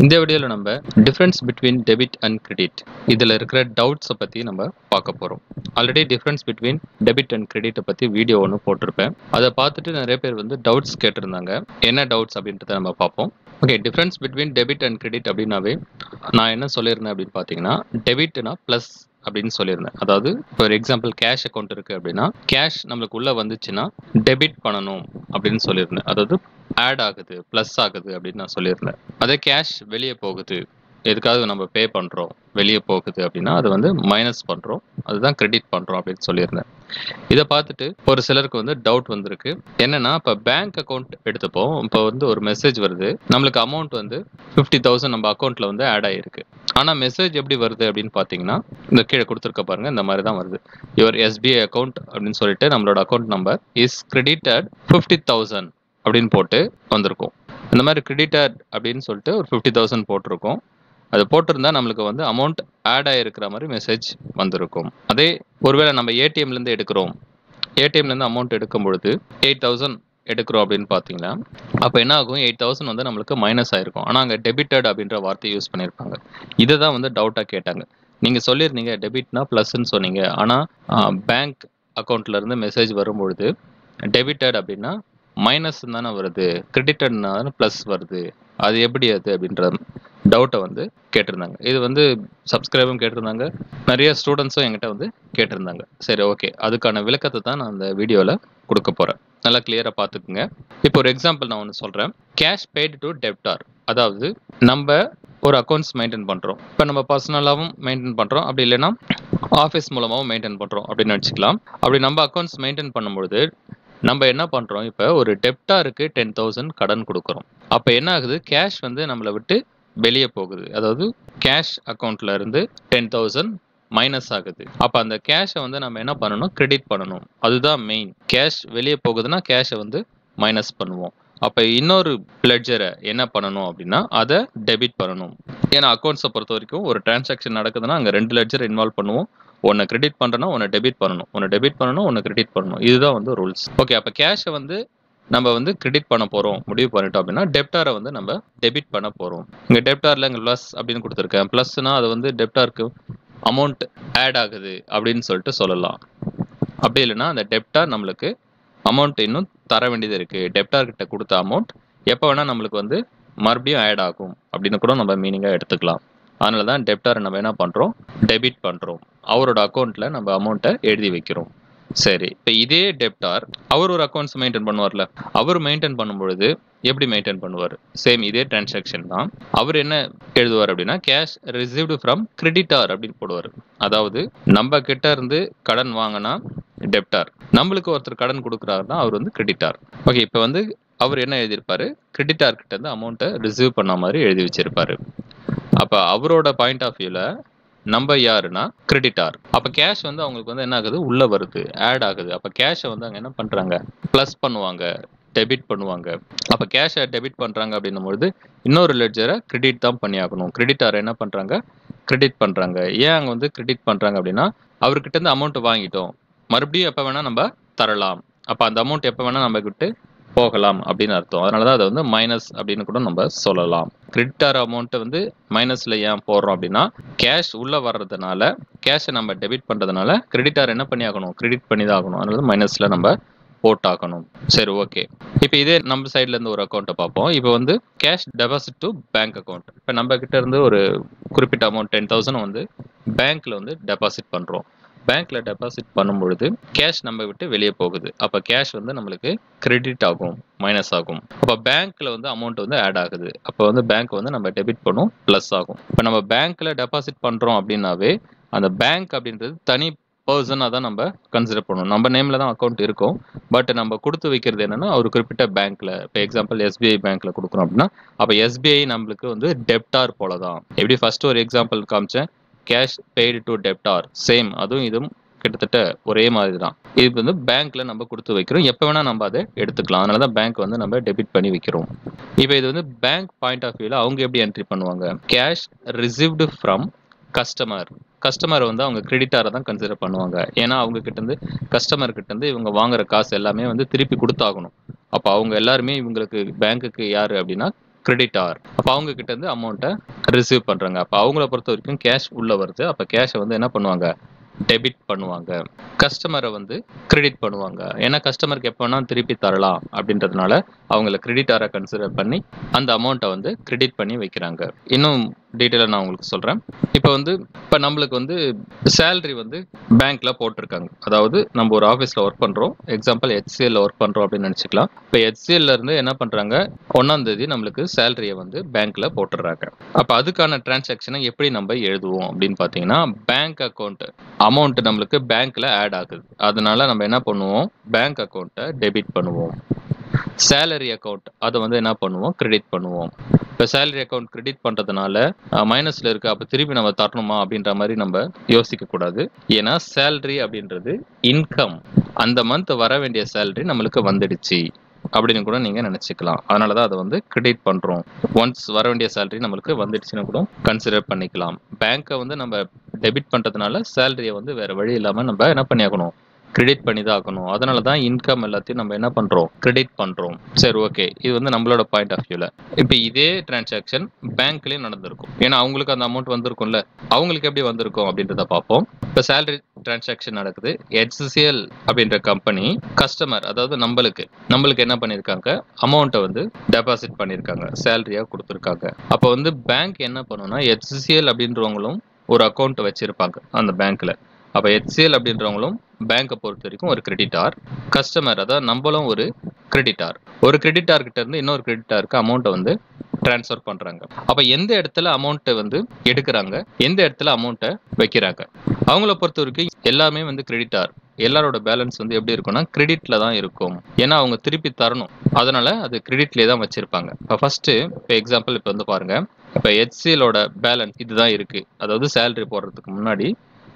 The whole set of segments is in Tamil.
இந்த வீடியோவில் நம்ம difference between debit and credit இதில் இருக்கிற டவுட்ஸை பற்றி நம்ம பார்க்க போகிறோம் already difference between debit and கிரெடிட்டை பற்றி வீடியோ ஒன்று போட்டிருப்பேன் அதை பார்த்துட்டு நிறைய பேர் வந்து டவுட்ஸ் கேட்டிருந்தாங்க என்ன டவுட்ஸ் அப்படின்றத நம்ம பார்ப்போம் okay difference between debit and credit அப்படின்னாவே நான் என்ன சொல்லியிருந்தேன் அப்படின்னு பார்த்தீங்கன்னா டெபிட்னா ப்ளஸ் அப்படின்னு சொல்லியிருந்தேன் அதாவது இப்போ ஒரு எக்ஸாம்பிள் கேஷ் அக்கௌண்ட் இருக்கு அப்படின்னா கேஷ் நம்மளுக்கு உள்ள வந்துச்சுன்னா டெபிட் பண்ணணும் அப்படின்னு சொல்லியிருந்தேன் அதாவது ஆட் ஆகுது ப்ளஸ் ஆகுது அப்படின்னு நான் சொல்லியிருந்தேன் அதே கேஷ் வெளியே போகுது எதுக்காவது நம்ம பே பண்ணுறோம் வெளியே போகுது அப்படின்னா அது வந்து மைனஸ் பண்ணுறோம் அதுதான் கிரெடிட் பண்ணுறோம் அப்படின்னு சொல்லியிருந்தேன் இதை பார்த்துட்டு ஒரு சிலருக்கு வந்து டவுட் வந்திருக்கு என்னன்னா இப்போ பேங்க் அக்கௌண்ட் எடுத்தப்போ இப்போ வந்து ஒரு மெசேஜ் வருது நம்மளுக்கு அமௌண்ட் வந்து ஃபிஃப்டி தௌசண்ட் நம்ம அக்கௌண்ட்டில் வந்து ஆட் ஆகிருக்கு ஆனால் மெசேஜ் எப்படி வருது அப்படின்னு பார்த்தீங்கன்னா இந்த கீழே கொடுத்துருக்க பாருங்க இந்த மாதிரி தான் வருது யுவர் எஸ்பிஐ அக்கௌண்ட் அப்படின்னு சொல்லிட்டு நம்மளோட account number is credited fifty thousand அப்படின்னு போட்டு வந்திருக்கும் இந்த மாதிரி கிரெடிட்டட் அப்படின்னு சொல்லிட்டு ஒரு ஃபிஃப்டி தௌசண்ட் போட்டிருக்கோம் அது போட்டிருந்தா நம்மளுக்கு வந்து அமௌண்ட் ஆட் ஆகிருக்கிற மாதிரி மெசேஜ் வந்திருக்கும் அதே ஒருவேளை நம்ம ஏடிஎம்லேருந்து எடுக்கிறோம் ஏடிஎம்லேருந்து அமௌண்ட் எடுக்கும் பொழுது எயிட் தௌசண்ட் எடுக்கிறோம் அப்படின்னு பார்த்தீங்கன்னா அப்போ என்ன ஆகும் எயிட் தௌசண்ட் வந்து நம்மளுக்கு மைனஸ் ஆயிருக்கும் ஆனால் அங்கே டெபிட்டட் அப்படின்ற வார்த்தையை யூஸ் பண்ணியிருப்பாங்க இதை தான் வந்து டவுட்டாக கேட்டாங்க நீங்கள் சொல்லியிருந்தீங்க டெபிட்னா ப்ளஸ்ன்னு சொன்னீங்க ஆனால் பேங்க் அக்கௌண்ட்லேருந்து மெசேஜ் வரும்பொழுது டெபிட்டட் அப்படின்னா மைனஸ் தானே வருது கிரெடிட்டட்னா ப்ளஸ் வருது அது எப்படி அது அப்படின்ற டவுட்டை வந்து கேட்டிருந்தாங்க இது வந்து சப்ஸ்கிரைபும் கேட்டிருந்தாங்க நிறைய ஸ்டூடெண்ட்ஸும் என்கிட்ட வந்து கேட்டிருந்தாங்க சரி ஓகே அதுக்கான விளக்கத்தை தான் நான் அந்த வீடியோவில் கொடுக்க போகிறேன் நல்லா கிளியராக பார்த்துக்குங்க இப்போ ஒரு எக்ஸாம்பிள் நான் ஒன்று சொல்கிறேன் கேஷ் பெய்டு டு டெப்டார் அதாவது நம்ம ஒரு அக்கௌண்ட்ஸ் மெயின்டைன் பண்ணுறோம் இப்போ நம்ம பர்சனலாகவும் மெயின்டைன் பண்ணுறோம் அப்படி இல்லைன்னா ஆஃபீஸ் மூலமாகவும் மெயின்டைன் பண்ணுறோம் அப்படின்னு வச்சுக்கலாம் அப்படி நம்ம அக்கௌண்ட்ஸ் மெயின்டைன் பண்ணும்பொழுது நம்ம என்ன பண்ணுறோம் இப்போ ஒரு டெப்டாருக்கு டென் தௌசண்ட் கடன் கொடுக்குறோம் அப்போ என்ன ஆகுது கேஷ் வந்து நம்மளை விட்டு வெளியே போகுது அதாவது கேஷ் அக்கௌண்ட்ல இருந்து டென் தௌசண்ட் மைனஸ் ஆகுது அப்போ அந்த கேஷை வந்து நம்ம என்ன பண்ணணும் கிரெடிட் பண்ணணும் அதுதான் மெயின் கேஷ் வெளியே போகுதுன்னா கேஷை வந்து மைனஸ் பண்ணுவோம் அப்போ இன்னொரு லெட்ஜரை என்ன பண்ணணும் அப்படின்னா அதை டெபிட் பண்ணணும் ஏன்னா அக்கௌண்ட்ஸை பொறுத்த வரைக்கும் ஒரு டிரான்சாக்ஷன் நடக்குதுன்னா அங்கே ரெண்டு லெட்ஜர் இன்வால்வ் பண்ணுவோம் ஒன்று கிரெடிட் பண்ணுறோன்னா ஒன்று டெபிட் பண்ணணும் ஒன்று டெபிட் பண்ணணும் ஒன்று கிரெடிட் பண்ணணும் இதுதான் வந்து ரூல்ஸ் ஓகே அப்போ கேஷை வந்து நம்ம வந்து கிரெடிட் பண்ண போகிறோம் முடிவு பண்ணிட்டோம் அப்படின்னா டெப்டாரை வந்து நம்ம டெபிட் பண்ண போகிறோம் இங்கே டெப்டாரில் இங்கே ப்ளஸ் அப்படின்னு கொடுத்துருக்கேன் ப்ளஸ்னா அது வந்து டெப்டாருக்கு அமௌண்ட் ஆட் ஆகுது அப்படின்னு சொல்லிட்டு சொல்லலாம் அப்படி இல்லைன்னா அந்த டெப்டார் நம்மளுக்கு அமௌண்ட் இன்னும் தர வேண்டியது இருக்குது டெப்டார் கிட்ட கொடுத்த அமௌண்ட் எப்போ வேணால் நம்மளுக்கு வந்து மறுபடியும் ஆட் ஆகும் அப்படின்னு கூட நம்ம மீனிங்காக எடுத்துக்கலாம் அதனால தான் டெப்டாரை நம்ம என்ன பண்ணுறோம் டெபிட் பண்ணுறோம் அவரோட அக்கௌண்ட்டில் நம்ம அமௌண்ட்டை எழுதி வைக்கிறோம் சரி இப்போ இதே டெப்டார் அவர் ஒரு அக்கௌண்ட்ஸ் மெயின்டைன் பண்ணுவார்ல அவர் மெயின்டைன் பண்ணும்பொழுது எப்படி மெயின்டைன் பண்ணுவார் சேம் இதே டிரான்சாக்ஷன் தான் அவர் என்ன எழுதுவார் அப்படின்னா கேஷ் ரிசீவ்டு ஃப்ரம் கிரெடிட்டார் அப்படின்னு போடுவார் அதாவது நம்ம கிட்ட இருந்து கடன் வாங்கினா டெப்டார் நம்மளுக்கு ஒருத்தர் கடன் கொடுக்குறாருன்னா அவர் வந்து கிரெடிட்டார் ஓகே இப்போ வந்து அவர் என்ன எழுதியிருப்பாரு கிரெடிட்டார் கிட்ட இருந்து அமௌண்ட்டை ரிசீவ் பண்ண மாதிரி எழுதி வச்சிருப்பாரு அப்போ அவரோட பாயிண்ட் ஆஃப் வியூவில் நம்ம யாருன்னா கிரெடிட்டார் அப்போ கேஷ் வந்து அவங்களுக்கு வந்து என்ன ஆகுது உள்ள வருது ஆட் ஆகுது அப்போ கேஷை வந்து அங்கே என்ன பண்ணுறாங்க ப்ளஸ் பண்ணுவாங்க டெபிட் பண்ணுவாங்க அப்போ கேஷை டெபிட் பண்ணுறாங்க அப்படின்னும் பொழுது இன்னொரு லெட்ஜரை கிரெடிட் தான் பண்ணி ஆகணும் கிரெடிட்டார் என்ன பண்ணுறாங்க கிரெடிட் பண்ணுறாங்க ஏன் அங்கே வந்து கிரெடிட் பண்ணுறாங்க அப்படின்னா அவர்கிட்ட இருந்து அமௌண்ட் வாங்கிட்டோம் மறுபடியும் எப்போ வேணால் நம்ம தரலாம் அப்போ அந்த அமௌண்ட் எப்போ வேணால் நம்ம கிட்ட போகலாம் அப்படின்னு அர்த்தம் அதனால தான் அதை வந்து மைனஸ் அப்படின்னு கூட நம்ம சொல்லலாம் கிரெடிட்டார் அமௌண்ட்டை வந்து மைனஸில் ஏன் போடுறோம் அப்படின்னா கேஷ் உள்ளே வர்றதுனால கேஷை நம்ம டெபிட் பண்ணுறதுனால கிரெடிட்டார் என்ன பண்ணி ஆகணும் கிரெடிட் பண்ணி தான் ஆகணும் அதனால மைனஸில் நம்ம போட்டாகணும் சரி ஓகே இப்போ இதே நம்ம சைட்ல இருந்து ஒரு அக்கௌண்ட்டை பார்ப்போம் இப்போ வந்து cash deposit to bank account இப்போ நம்ம கிட்ட இருந்து ஒரு குறிப்பிட்ட அமௌண்ட் டென் தௌசண்ட் வந்து பேங்க்ல வந்து டெபாசிட் பண்றோம் பேங்க்ல டெபாசிட் பண்ணும்பொழுது கேஷ் நம்ம விட்டு வெளியே போகுது அப்போ கேஷ் வந்து நம்மளுக்கு கிரெடிட் ஆகும் மைனஸ் ஆகும் அப்போ பேங்க்ல வந்து அமௌண்ட் வந்து ஆட் ஆகுது அப்போ வந்து பேங்க் வந்து நம்ம டெபிட் பண்ணும் ப்ளஸ் ஆகும் இப்போ நம்ம பேங்க்ல டெபாசிட் பண்றோம் அப்படின்னாவே அந்த பேங்க் அப்படின்றது தனி பர்சனாக தான் நம்ம கன்சிடர் பண்ணணும் நம்ம நேமில் தான் அக்கௌண்ட் இருக்கும் பட் நம்ம கொடுத்து வைக்கிறது என்னன்னா ஒரு குறிப்பிட்ட பேங்க்ல இப்போ எக்ஸாம்பிள் எஸ்பிஐ பேங்க்ல கொடுக்குறோம் அப்படின்னா அப்போ எஸ்பிஐ நம்மளுக்கு வந்து டெப்டார் போல தான் எப்படி ஃபர்ஸ்ட் ஒரு எக்ஸாம்பிள் காமிச்சேன் cash paid to debtor same அதுவும் இதுவும் கிட்டத்தட்ட ஒரே மாதிரி தான் இது வந்து பேங்க்ல நம்ம கொடுத்து வைக்கிறோம் எப்போ வேணா நம்ம அதை எடுத்துக்கலாம் அதனால தான் பேங்க் வந்து நம்ம டெபிட் பண்ணி வைக்கிறோம் இப்போ இது வந்து பேங்க் பாயிண்ட் ஆஃப் வியூல அவங்க எப்படி என்ட்ரி பண்ணுவாங்க cash received from customer customer வந்து அவங்க கிரெடிட்டாரை தான் கன்சிடர் பண்ணுவாங்க ஏன்னா அவங்க கிட்ட இருந்து கஸ்டமர் கிட்ட இருந்து இவங்க வாங்குற காசு எல்லாமே வந்து திருப்பி கொடுத்தாகணும் அப்போ அவங்க எல்லாருமே இவங்களுக்கு பேங்க்குக்கு யாரு அப்படின்னா கிரெடிட்டார் அப்போ அவங்க கிட்ட இருந்து அமௌண்ட்டை ரிசீவ் பண்றாங்க அப்போ அவங்கள பொறுத்த வரைக்கும் கேஷ் உள்ள வருது அப்போ கேஷை வந்து என்ன பண்ணுவாங்க டெபிட் பண்ணுவாங்க கஸ்டமரை வந்து கிரெடிட் பண்ணுவாங்க ஏன்னா கஸ்டமருக்கு எப்போ வேணா திருப்பி தரலாம் அப்படின்றதுனால அவங்கள கிரெடிட்டாரை கன்சிடர் பண்ணி அந்த அமௌண்ட்டை வந்து கிரெடிட் பண்ணி வைக்கிறாங்க இன்னும் டீட்டெயிலாக நான் உங்களுக்கு சொல்கிறேன் இப்போ வந்து இப்போ நம்மளுக்கு வந்து சேலரி வந்து பேங்க்ல போட்டிருக்காங்க அதாவது நம்ம ஒரு ஆஃபீஸில் ஒர்க் பண்ணுறோம் எக்ஸாம்பிள் ஹெச்சிஎல்ல ஒர்க் பண்ணுறோம் அப்படின்னு நினச்சிக்கலாம் இப்போ ஹெச்சிஎல்ல இருந்து என்ன பண்ணுறாங்க ஒன்றாம் தேதி நம்மளுக்கு சேலரியை வந்து பேங்க்ல போட்டுடுறாங்க அப்போ அதுக்கான டிரான்சாக்ஷனை எப்படி நம்ம எழுதுவோம் அப்படின்னு பார்த்தீங்கன்னா பேங்க் அக்கௌண்ட் அமௌண்ட் நம்மளுக்கு பேங்க்ல ஆட் ஆகுது அதனால நம்ம என்ன பண்ணுவோம் பேங்க் அக்கௌண்ட்டை டெபிட் பண்ணுவோம் சேலரி அக்கௌண்ட் அதை வந்து என்ன பண்ணுவோம் கிரெடிட் பண்ணுவோம் இப்போ சேலரி அக்கௌண்ட் கிரெடிட் பண்ணுறதுனால மைனஸில் இருக்கு அப்போ திருப்பி நம்ம தரணுமா அப்படின்ற மாதிரி நம்ம யோசிக்க கூடாது ஏன்னா சேலரி அப்படின்றது இன்கம் அந்த மந்த் வர வேண்டிய சேலரி நம்மளுக்கு வந்துடுச்சு அப்படின்னு கூட நீங்க நினைச்சுக்கலாம் அதனால தான் அதை வந்து கிரெடிட் பண்றோம் ஒன்ஸ் வர வேண்டிய சேலரி நம்மளுக்கு வந்துடுச்சுன்னு கூட கன்சிடர் பண்ணிக்கலாம் பேங்க்கை வந்து நம்ம டெபிட் பண்றதுனால சேலரியை வந்து வேற வழி இல்லாம நம்ம என்ன பண்ணியாகணும் கிரெடிட் பண்ணி தான் ஆகணும் அதனால தான் இன்கம் எல்லாத்தையும் நம்ம என்ன பண்றோம் கிரெடிட் பண்றோம் சரி ஓகே இது வந்து நம்மளோட பாயிண்ட் ஆஃப் வியூல இப்போ இதே டிரான்சாக்ஷன் பேங்க்லயும் நடந்திருக்கும் ஏன்னா அவங்களுக்கு அந்த அமௌண்ட் வந்திருக்கும்ல அவங்களுக்கு எப்படி வந்திருக்கும் அப்படின்றத பார்ப்போம் இப்போ சேலரி டிரான்சாக்ஷன் நடக்குது HCL அப்படின்ற கம்பெனி கஸ்டமர் அதாவது நம்மளுக்கு நம்மளுக்கு என்ன பண்ணியிருக்காங்க அமௌண்ட்டை வந்து டெபாசிட் பண்ணியிருக்காங்க சேலரியாக கொடுத்துருக்காங்க அப்போ வந்து பேங்க் என்ன பண்ணுன்னா HCL அப்படின்றவங்களும் ஒரு அக்கௌண்ட் வச்சிருப்பாங்க அந்த பேங்க்ல அப்போ HCL அப்படின்றவங்களும் பேங்கை பொறுத்த வரைக்கும் ஒரு கிரெடிட்டார் கஸ்டமர் அதாவது நம்மளும் ஒரு கிரெடிட்டார் ஒரு கிரெடிட்டார் கிட்ட இருந்து இன்னொரு கிரெடிட்டாருக்கு அமௌண்ட்டை வந்து ட்ரான்ஸ்ஃபர் பண்றாங்க அப்ப எந்த இடத்துல அமௌண்ட்டை வந்து எடுக்கிறாங்க எந்த இடத்துல அமௌண்ட்டை வைக்கிறாங்க அவங்கள பொறுத்த வரைக்கும் எல்லாமே வந்து கிரெடிட்டார் எல்லாரோட பேலன்ஸ் வந்து எப்படி இருக்கும்னா கிரெடிட்ல தான் இருக்கும் ஏன்னா அவங்க திருப்பி தரணும் அதனால அது கிரெடிட்லேயே தான் வச்சிருப்பாங்க இப்போ ஃபர்ஸ்ட் இப்போ எக்ஸாம்பிள் இப்போ வந்து பாருங்க இப்போ ஹெச்சிஎலோட பேலன்ஸ் இதுதான் இருக்கு அதாவது சேலரி போடுறதுக்கு முன்னாடி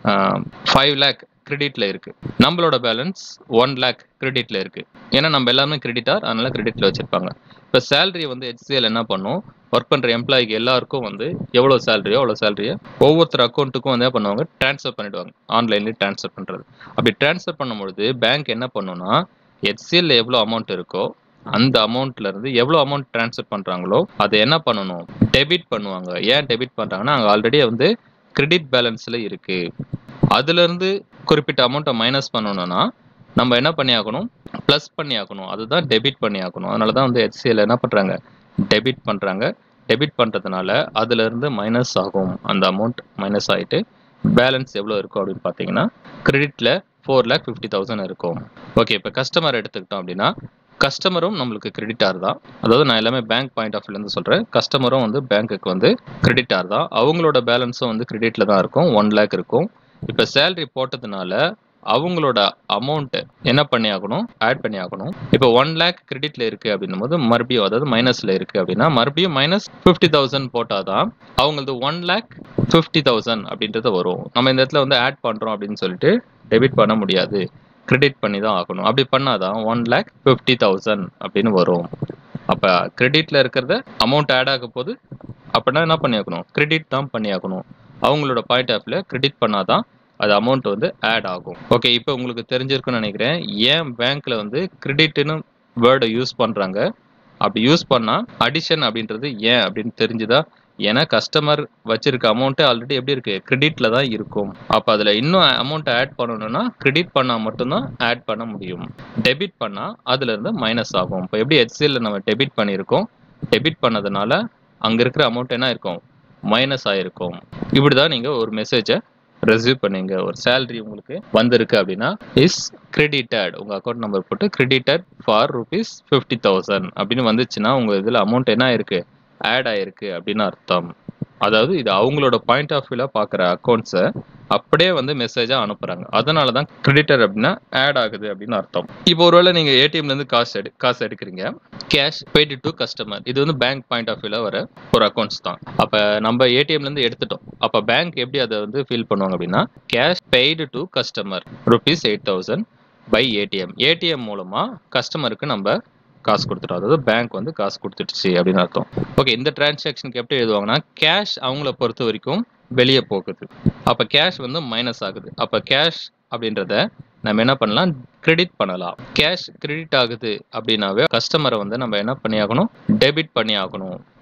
ஃபைவ் லேக் கிரெடிட்ல இருக்கு நம்மளோட பேலன்ஸ் ஒன் லேக் கிரெடிட்ல இருக்கு ஏன்னா நம்ம எல்லாமே கிரெடிட்டார் அதனால கிரெடிட்ல வச்சிருப்பாங்க இப்போ சேலரி வந்து ஹெச்சிஎல் என்ன பண்ணும் ஒர்க் பண்ற எம்ப்ளாய்க்கு எல்லாருக்கும் வந்து எவ்வளோ சேலரியோ அவ்வளோ சேலரியை ஒவ்வொருத்தர் அக்கௌண்ட்டுக்கும் வந்து என்ன பண்ணுவாங்க ட்ரான்ஸ்ஃபர் பண்ணிடுவாங்க ஆன்லைன்லேயே ட்ரான்ஸ்ஃபர் பண்றது அப்படி ட்ரான்ஸ்ஃபர் பண்ணும்பொழுது பேங்க் என்ன பண்ணுன்னா ஹெச்சிஎல்ல எவ்வளோ அமௌண்ட் இருக்கோ அந்த அமௌண்ட்ல இருந்து எவ்வளோ அமௌண்ட் ட்ரான்ஸ்ஃபர் பண்றாங்களோ அதை என்ன பண்ணணும் டெபிட் பண்ணுவாங்க ஏன் டெபிட் பண்றாங்கன்னா அங்கே ஆல்ரெடி வந்து கிரெடிட் பேலன்ஸ்ல இருக்கு அதுல இருந்து குறிப்பிட்ட அமௌண்ட்டை மைனஸ் பண்ணணும்னா நம்ம என்ன பண்ணி ஆகணும் ப்ளஸ் பண்ணி ஆகணும் அதுதான் டெபிட் பண்ணி ஆகணும் அதனால தான் வந்து ஹெச்சிஎல் என்ன பண்றாங்க டெபிட் பண்றாங்க டெபிட் பண்றதுனால அதுல இருந்து மைனஸ் ஆகும் அந்த அமௌண்ட் மைனஸ் ஆயிட்டு பேலன்ஸ் எவ்வளோ இருக்கும் அப்படின்னு பார்த்தீங்கன்னா கிரெடிட்ல ஃபோர் லேக் ஃபிஃப்டி தௌசண்ட் இருக்கும் ஓகே இப்போ கஸ்டமர் எடுத்துக்கிட்டோம் அப்படின்னா கஸ்டமரும் நம்மளுக்கு கிரெடிட்டார் தான் அதாவது நான் எல்லாமே பேங்க் பாயிண்ட் ஆஃப் வியூலேருந்து சொல்கிறேன் கஸ்டமரும் வந்து பேங்க்குக்கு வந்து கிரெடிட்டார் தான் அவங்களோட பேலன்ஸும் வந்து கிரெடிட்ல தான் இருக்கும் ஒன் லேக் இருக்கும் இப்போ சேலரி போட்டதுனால அவங்களோட அமௌண்ட்டு என்ன பண்ணி ஆகணும் ஆட் பண்ணி ஆகணும் இப்போ ஒன் லேக் கிரெடிட்ல இருக்கு அப்படின்னும் போது மறுபடியும் அதாவது மைனஸ்ல இருக்கு அப்படின்னா மறுபடியும் மைனஸ் ஃபிஃப்டி தௌசண்ட் போட்டாதான் அவங்களது ஒன் லேக் ஃபிஃப்டி தௌசண்ட் அப்படின்றது வரும் நம்ம இந்த இடத்துல வந்து ஆட் பண்றோம் அப்படின்னு சொல்லிட்டு டெபிட் பண்ண முடியாது கிரெடிட் பண்ணி தான் ஆகணும் அப்படி பண்ணாதான் ஒன் லேக் ஃபிஃப்டி தௌசண்ட் அப்படின்னு வரும் அப்போ கிரெடிட்ல இருக்கிறத அமௌண்ட் ஆட் ஆக போது அப்படின்னா என்ன பண்ணி ஆகணும் கிரெடிட் தான் பண்ணி ஆகணும் அவங்களோட பாயிண்ட் ஆஃப் வியூல கிரெடிட் பண்ணாதான் அது அமௌண்ட் வந்து ஆட் ஆகும் ஓகே இப்போ உங்களுக்கு தெரிஞ்சிருக்குன்னு நினைக்கிறேன் ஏன் பேங்க்ல வந்து கிரெடிட்னு வேர்டை யூஸ் பண்றாங்க அப்படி யூஸ் பண்ணா அடிஷன் அப்படின்றது ஏன் அப்படின்னு தெரிஞ்சுதா ஏன்னா கஸ்டமர் வச்சிருக்க அமௌண்ட்டு ஆல்ரெடி எப்படி இருக்கு கிரெடிட்ல தான் இருக்கும் அப்போ அதில் இன்னும் அமௌண்ட் ஆட் பண்ணணும்னா கிரெடிட் பண்ணால் மட்டும்தான் ஆட் பண்ண முடியும் டெபிட் பண்ணால் அதுல இருந்து மைனஸ் ஆகும் இப்போ எப்படி ஹெச்சிஎல்ல நம்ம டெபிட் பண்ணியிருக்கோம் டெபிட் பண்ணதுனால அங்கே இருக்கிற அமௌண்ட் என்ன இருக்கும் மைனஸ் ஆயிருக்கும் இப்படி தான் நீங்கள் ஒரு மெசேஜை ரிசீவ் பண்ணீங்க ஒரு சேலரி உங்களுக்கு வந்திருக்கு அப்படின்னா இஸ் கிரெடிட்டட் உங்க அக்கௌண்ட் நம்பர் போட்டு credited for rupees fifty thousand அப்படின்னு வந்துச்சுன்னா உங்க இதுல அமௌண்ட் என்ன ஆயிருக்கு ஆட் ஆயிருக்கு அப்படின்னு அர்த்தம் அதாவது இது அவங்களோட பாயிண்ட் ஆஃப் வியூல பாக்குற அக்கௌண்ட்ஸை அப்படியே வந்து மெசேஜா அனுப்புறாங்க அதனால தான் கிரெடிட்டர் அப்படின்னா ஆட் ஆகுது அப்படின்னு அர்த்தம் இப்போ ஒருவேளை நீங்க ஏடிஎம்ல இருந்து காசு எடு காசு எடுக்கிறீங்க கேஷ் பெய்டு டு கஸ்டமர் இது வந்து பேங்க் பாயிண்ட் ஆஃப் வியூல வர ஒரு அக்கௌண்ட்ஸ் தான் அப்ப நம்ம ஏடிஎம்ல இருந்து எடுத்துட்டோம் அப்ப பேங்க் எப்படி அதை வந்து ஃபீல் பண்ணுவாங்க அப்படின்னா cash paid to customer rupees eight thousand by ATM ATM மூலமா கஸ்டமருக்கு நம்ம காசு கொடுத்துட்டோம் அதாவது பேங்க் வந்து காசு கொடுத்துடுச்சு அப்படின்னு அர்த்தம் ஓகே இந்த டிரான்சாக்ஷனுக்கு எப்படி எழுதுவாங்கன்னா கேஷ் அவங்கள பொறுத்த வரைக்கும் வெளியே போகுது அப்ப கேஷ் வந்து மைனஸ் ஆகுது அப்ப கேஷ் அப்படின்றத நம்ம என்ன பண்ணலாம் கிரெடிட் பண்ணலாம் கேஷ் கிரெடிட் ஆகுது அப்படின்னாவே கஸ்டமரை வந்து நம்ம என்ன பண்ணி ஆகணும் டெபிட் பண்ணி ஆகணும்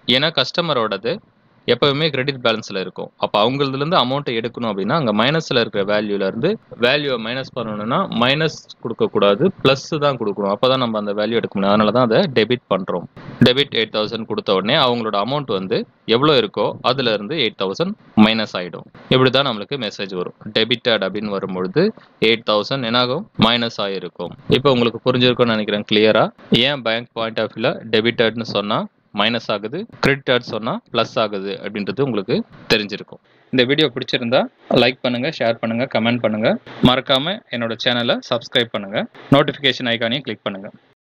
ஏன்னா கஸ்டமரோடது எப்பவுமே கிரெடிட் பேலன்ஸில் இருக்கும் அப்போ அவங்களதுலேருந்து அமௌண்ட்டை எடுக்கணும் அப்படின்னா அங்கே மைனஸில் இருக்கிற வேல்யூலேருந்து வேல்யூவை மைனஸ் பண்ணணும்னா மைனஸ் கொடுக்கக்கூடாது ப்ளஸ் தான் கொடுக்கணும் அப்போ தான் நம்ம அந்த வேல்யூ எடுக்க முடியும் அதனால தான் அதை டெபிட் பண்ணுறோம் டெபிட் எயிட் தௌசண்ட் கொடுத்த உடனே அவங்களோட அமௌண்ட் வந்து எவ்வளோ இருக்கோ அதுலேருந்து எயிட் தௌசண்ட் மைனஸ் ஆகிடும் இப்படி தான் நம்மளுக்கு மெசேஜ் வரும் டெபிட்டட் அப்படின்னு வரும்பொழுது எயிட் தௌசண்ட் என்னாகும் மைனஸ் ஆகிருக்கும் இப்போ உங்களுக்கு புரிஞ்சிருக்கும்னு நினைக்கிறேன் கிளியராக ஏன் பேங்க் பாயிண்ட் ஆஃப் வியூவில் டெபிட்டட்னு சொன்னால் மைனஸ் ஆகுது கிரெடிட் சொன்னால் ப்ளஸ் ஆகுது அப்படின்றது உங்களுக்கு தெரிஞ்சிருக்கும் இந்த வீடியோ பிடிச்சிருந்தா லைக் பண்ணுங்க ஷேர் பண்ணுங்க கமெண்ட் பண்ணுங்க மறக்காம என்னோட சேனலை சப்ஸ்கிரைப் பண்ணுங்க நோட்டிஃபிகேஷன் ஐக்கானையும் கிளிக் பண்ணுங்க